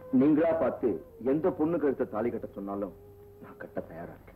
நீங்களா பார்த்து எந்த பொண்ணுக்கு எடுத்த தாலி கட்ட சொன்னாலும் நான் கட்ட தயாரா இருக்கேன்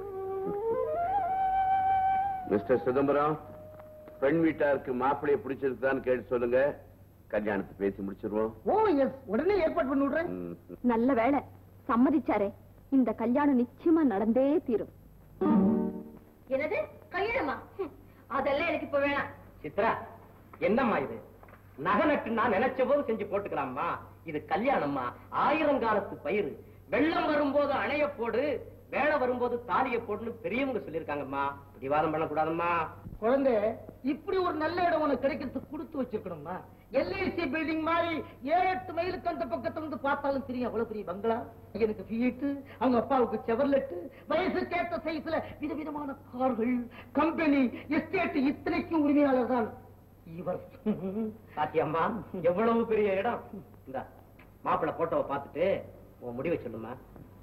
மிஸ்டர் சிதம்பரம் பெண் வீட்டாருக்கு மாப்பிள்ளைய பிடிச்சிருக்குதான்னு கேட்டு சொல்லுங்க கல்யாணத்தை பேசி முடிச்சிருவோம் ஓ எஸ் உடனே ஏற்பாடு பண்ணி விடுறேன் ம். நல்ல வேளை சம்மதிச்சாரே இந்த கல்யாணம் நிச்சயமா நடந்தே தீரும் என்னது கல்யாணமா ஹம், அதெல்லாம் எனக்கு இப்ப வேணாம் சித்ரா என்னம்மா இது நகை நட்டுனா நினைச்ச போது செஞ்சு போட்டுக்கலாம்மா இது கல்யாணம்மா ஆயிரங்காலத்து பயிர் வெள்ளம் வரும்போது அணைய போடு வேலை வரும்போது தாலிய போடுன்னு பெரியவங்க சொல்லிருக்காங்கம்மா பிடிவாதம் பண்ணக்கூடாதம்மா குழந்தை இப்படி ஒரு நல்ல இடம் உனக்கு கிடைக்கிறதுக்கு கொடுத்து வச்சிருக்கணுமா எல்ஐசி பில்டிங் மாதிரி ஏழு எட்டு மைலுக்கு அந்த பக்கத்துல இருந்து பார்த்தாலும் தெரியும் அவ்வளவு பெரிய பங்களா எனக்கு ஃபியட்டு அவங்க அப்பாவுக்கு செவர்லெட் வயசுக்கேற்ற சைஸ்ல விதவிதமான கார்கள் கம்பெனி எஸ்டேட் இத்தனைக்கும் உரிமையாளர் தான் இவர் பாத்தியம்மா எவ்வளவு பெரிய இடம் இந்த மாப்பிள்ளை போட்டோவை பார்த்துட்டு உன் முடிவை சொல்லுமா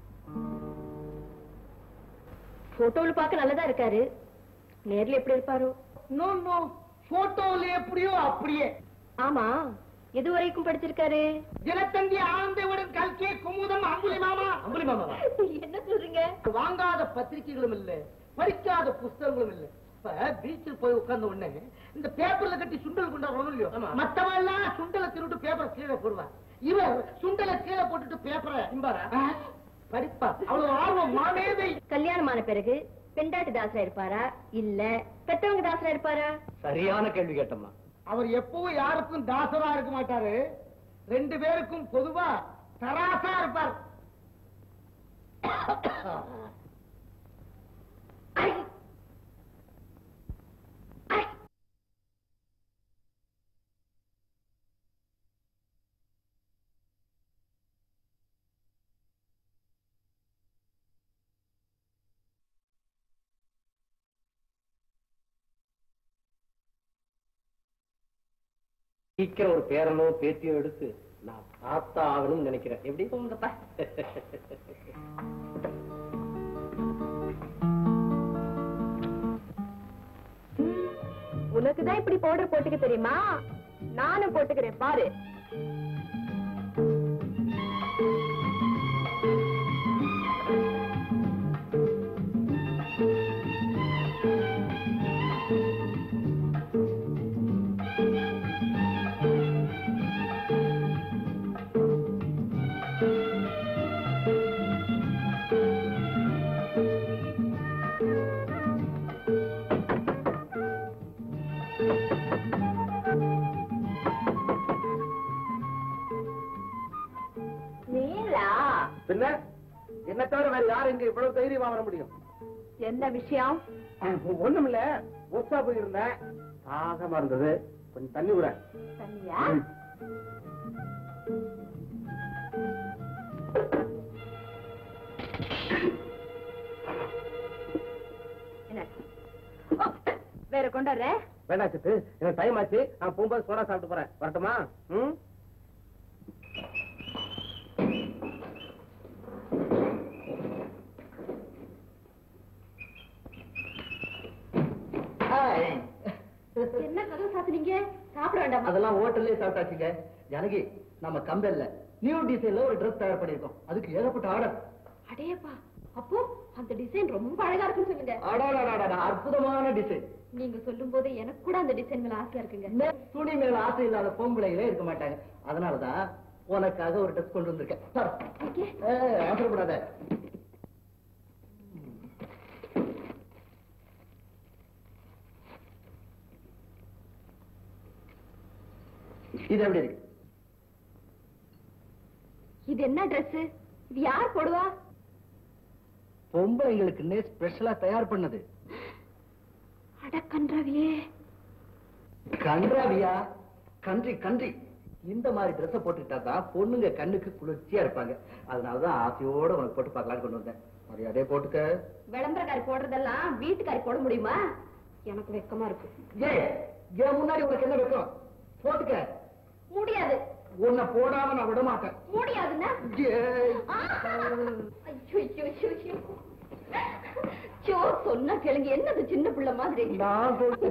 போட்டோல பார்க்க நல்லதா இருக்காரு நேர்ல எப்படி இருப்பாரோ நோ நோ போட்டோல எப்படியோ அப்படியே ஆமா எது வரைக்கும் படிச்சிருக்காரு தினத்தந்தி ஆனந்தவுடன் கல்கே குமுதம் அம்புலி மாமா அம்புலி மாமாவா என்ன சொல்றீங்க வாங்காத பத்திரிகைகளும் இல்ல படிக்காத புஸ்தகங்களும் இல்ல இப்ப பீச்சில் போய் உட்கார்ந்த உடனே இந்த பேப்பர்ல கட்டி சுண்டல் கொண்டாடுறோம் இல்லையோ ஆமா. மத்தவன் எல்லாம் சுண்டலை திருட்டு பேப்பர் கீழே போடுவான் இவர் சுண்டலை கீழே போட்டுட்டு பேப்பரை இம்பாரா? படிப்பா அவ்வளவு ஆர்வம் மாமேதை கல்யாணமான பிறகு பெண்டாட்டி தாசரா இருப்பாரா இல்ல பெத்தவங்க தாசரா இருப்பாரா சரியான கேள்வி கேட்டம்மா அவர் எப்பவும் யாருக்கும் தாசரா இருக்க மாட்டாரு ரெண்டு பேருக்கும் பொதுவா தராசா இருப்பார் சீக்கிரம் ஒரு பேரனோ பேத்தியோ எடுத்து நான் தாத்தா ஆகணும்னு நினைக்கிறேன் எப்படி போங்கப்பா உனக்குதான் இப்படி பவுடர் போட்டுக்க தெரியுமா நானும் போட்டுக்கிறேன் பாரு நீங்களா பின்ன என்ன தவிர வேற யாரு இங்க இவ்வளவு தைரியமா வர முடியும் என்ன விஷயம் ஒண்ணும் இல்ல ஒர்க்ஷாப் போயிருந்தேன் தாகமா இருந்தது கொஞ்சம் தண்ணி விட தனியா என்ன ஓ, வேற கொண்டாடுற வேண்டாம் சித்து எனக்கு டைம் ஆச்சு நான் போகும்போது சோடா சாப்பிட்டு போறேன் வரட்டுமா ம் என்ன கதவு சாத்துனீங்க சாப்பிட வேண்டாமா அதெல்லாம் ஹோட்டல்லே சாப்பிட்டாச்சுங்க ஜனகி நம்ம கம்பெனில நியூ டிசைன்ல ஒரு ட்ரெஸ் தயார் பண்ணிருக்கோம் அதுக்கு ஏகப்பட்ட ஆர்டர் அடேப்பா அப்போ அந்த டிசைன் ரொம்ப அழகா இருக்குன்னு சொல்லுங்க அடாடாடாடா அற்புதமான டிசைன் நீங்க சொல்லும் போது எனக்கு கூட அந்த டிசைன் மேல ஆசையா இருக்குங்க துணி மேல ஆசை இல்லாத பொம்பளைகளே இருக்க மாட்டாங்க அதனாலதான் உனக்காக ஒரு ட்ரெஸ் கொண்டு வந்திருக்கேன் பாரு. ஓகே ஏய், அவசரப்படாத இது எப்படி இருக்கு இது என்ன Dress இது யார் போடுவா பொம்பளைங்களுக்குன்னே ஸ்பெஷலா தயார் பண்ணது அட கன்றாவியே கன்றாவியா கன்றி கன்றி இந்த மாதிரி ட்ரெஸ் போட்டுக்கிட்டா தான் பொண்ணுங்க கண்ணுக்கு குளிர்ச்சியா இருப்பாங்க அதனாலதான் ஆசையோட உனக்கு போட்டு பார்க்கலாம்னு கொண்டு வந்தேன் மரியாதையே போட்டுக்க விளம்பரக்காரி போடுறதெல்லாம் வீட்டுக்காரி போட முடியுமா எனக்கு வெக்கமா இருக்கு ஏய் என் முன்னாடி உனக்கு என்ன வைக்கும் போட்டுக்க முடியாது உன்னை போடாம நான் விட மாட்டேன் முடியாதுன்னா ஏய். ஆ! ஐயோ, ஐயோ, ஐயோ, ஐயோ. ஐயோ, சொன்னா கேளுங்க என்னது சின்ன பிள்ளை மாதிரி நான் போட்டு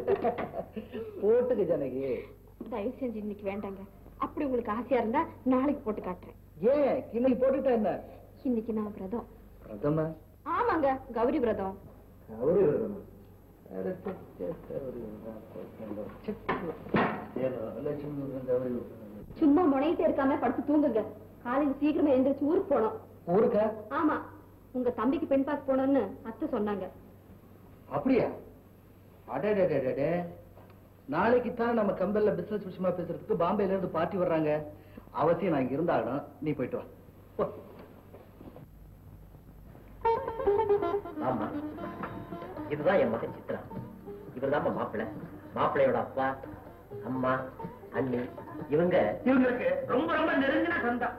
போட்டுக்க ஜனகி தயவு செஞ்சு இன்னைக்கு வேண்டாங்க அப்படி உங்களுக்கு ஆசையா இருந்தா நாளைக்கு போட்டு காட்டுறேன் ஏன் இன்னைக்கு போட்டுட்டா என்ன இன்னைக்கு நான் விரதம் பிரதம ஆமாங்க கௌரி விரதம் அவரு விரதமா அட, சே, சே, கௌரி விரதம். சே, ஏதோ லட்சுமி விரதம், கௌரி விரதம். சும்மா முனையிட்டே இருக்காம படுத்து தூங்குங்க காலையில சீக்கிரமா எந்திரிச்சு ஊருக்கு போனோம் ஊருக்கா ஆமா உங்க தம்பிக்கு பெண் பார்க்க போனோம்னு அத்தை சொன்னாங்க அப்படியா அடடடடடே நாளைக்கு தான் நம்ம கம்பெனில பிசினஸ் விஷயமா பேசுறதுக்கு பாம்பேல இருந்து பார்ட்டி வர்றாங்க அவசியம் நான் இங்க இருந்தாகணும் நீ போயிட்டு வா போ. ஆமா இதுதான் என் மகன் சித்ரா இவர்தான் மாப்பிள்ளை மாப்பிள்ளையோட அப்பா அம்மா அண்ணி இவங்க இவங்களுக்கு ரொம்ப ரொம்ப நெருங்கின சொந்தம்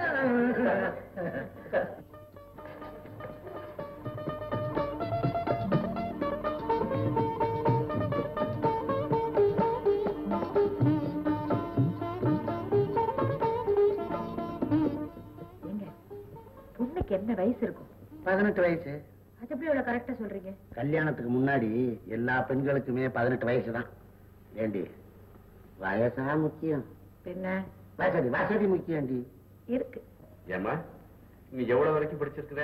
பொண்ணுக்கு என்ன வயசு இருக்கும் பதினெட்டு வயசு அது எப்படி இவ்வளவு கரெக்டா சொல்றீங்க கல்யாணத்துக்கு முன்னாடி எல்லா பெண்களுக்குமே பதினெட்டு வயசு தான் ஏண்டி வயசா முக்கியம் என்ன வசதி வசதி முக்கியம்டி இருக்கு ஏமா நீ எவ்வளவு வரைக்கும் படிச்சிருக்கிற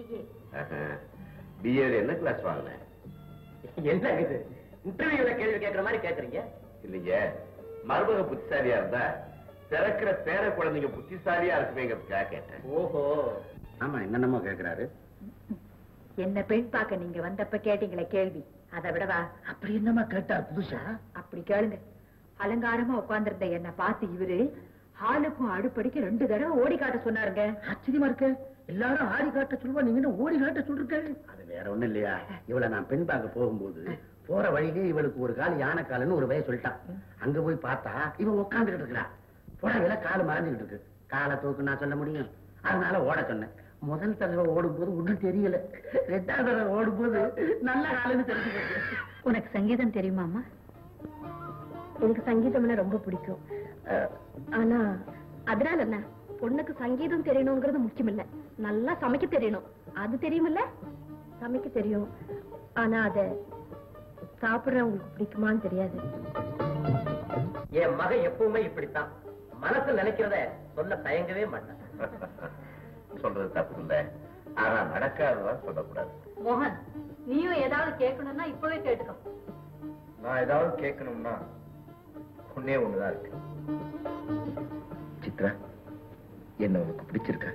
பிஏல என்ன கிளாஸ் வாங்கின என்ன இது இன்டர்வியூல கேள்வி கேட்கற மாதிரி கேக்குறீங்க இல்லைங்க மருமக புத்திசாலியா இருந்தா பிறக்கிற பேர குழந்தைங்க புத்திசாலியா இருக்குமேங்கிறதுக்காக கேட்டேன் ஓஹோ ஆமா என்னென்னமோ கேக்குறாரு என்ன பெண் பார்க்க நீங்க வந்தப்ப கேட்டீங்களே கேள்வி அதை விடவா அப்படி என்னமா கேட்டார் புதுசா அப்படி கேளுங்க அலங்காரமா உட்கார்ந்திருந்த என்ன பார்த்து இவரு ஹாலுக்கும் அடுப்படிக்கு ரெண்டு தடவை ஓடி காட்ட சொன்னாருங்க ஆச்சரியமா இருக்க எல்லாரும் ஆடி காட்ட சொல்லுவா நீங்க என்ன ஓடி காட்ட சொல்லிருக்க அது வேற ஒண்ணும் இல்லையா இவளை நான் பெண் பார்க்க போகும்போது போற வழியிலே இவளுக்கு ஒரு கால் யானை காலுன்னு ஒரு வய சொல்லிட்டான் அங்க போய் பார்த்தா இவன் உட்காந்துக்கிட்டு இருக்கிறா புடவையில கால் மறைஞ்சுக்கிட்டு இருக்கு காலை தூக்கு நான் சொல்ல முடியும் அதனால ஓட சொன்னேன் முதல் தடவை ஓடும்போது ஒண்ணும் தெரியல ரெண்டாவது தடவை ஓடும்போது நல்ல காலுன்னு தெரிஞ்சுக்கிட்டு உனக்கு சங்கீதம் தெரியுமாமா எனக்கு சங்கீதம்னா ரொம்ப பிடிக்கும் அஹ், ஆனா அதனால என்ன பொண்ணுக்கு சங்கீதம் தெரியணுங்கிறது முக்கியம் இல்ல நல்லா சமைக்க தெரியணும் அது தெரியுமில்ல சமைக்க தெரியும் ஆனா அத சாப்பிடுறவங்களுக்கு பிடிக்குமான்னு தெரியாது என் மகன் எப்பவுமே இப்படித்தான் மனசுல நினைக்கிறத சொல்ல தயங்கவே மாட்டான் சொல்றது தப்பு இல்ல ஆனா நடக்காததான் சொல்லக்கூடாது மோகன் நீயும் ஏதாவது கேட்கணும்னா இப்பவே கேட்டுக்கோ நான் ஏதாவது கேட்கணும்னா ஒன்னே ஒண்ணுதான் இருக்கு சித்ரா என்ன உனக்கு பிடிச்சிருக்கா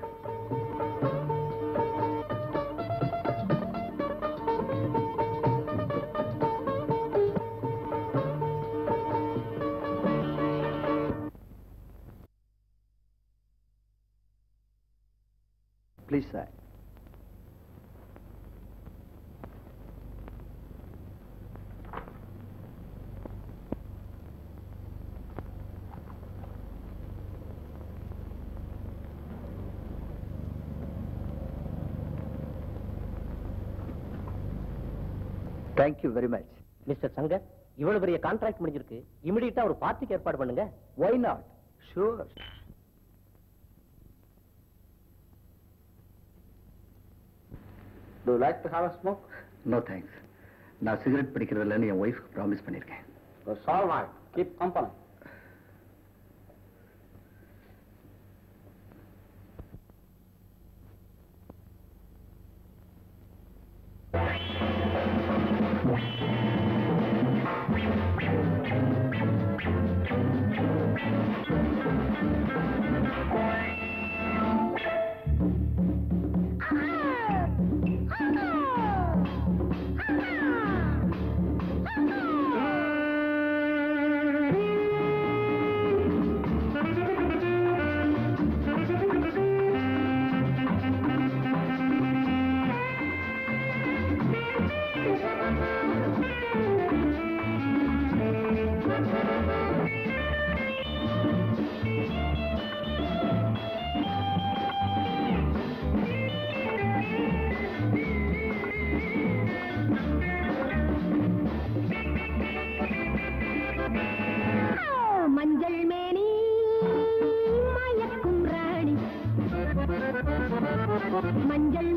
please sir thank you very much mister Shankar இவ்வளவு பெரிய கான்ட்ராக்ட் முடிஞ்சிருக்கு இமிடியட்டா ஒரு பார்ட்டிக்கு ஏற்பாடு பண்ணுங்க why not sure Do you like to have a smoke? No thanks நான் சிகரெட் பிடிக்கிறதில்லன்னு என் ஒய்ஃப்க்கு ப்ராமிஸ் பண்ணியிருக்கேன் That's all right. Keep company. மஞ்சள் மேனி மயக்கும் ராணி மஞ்சள்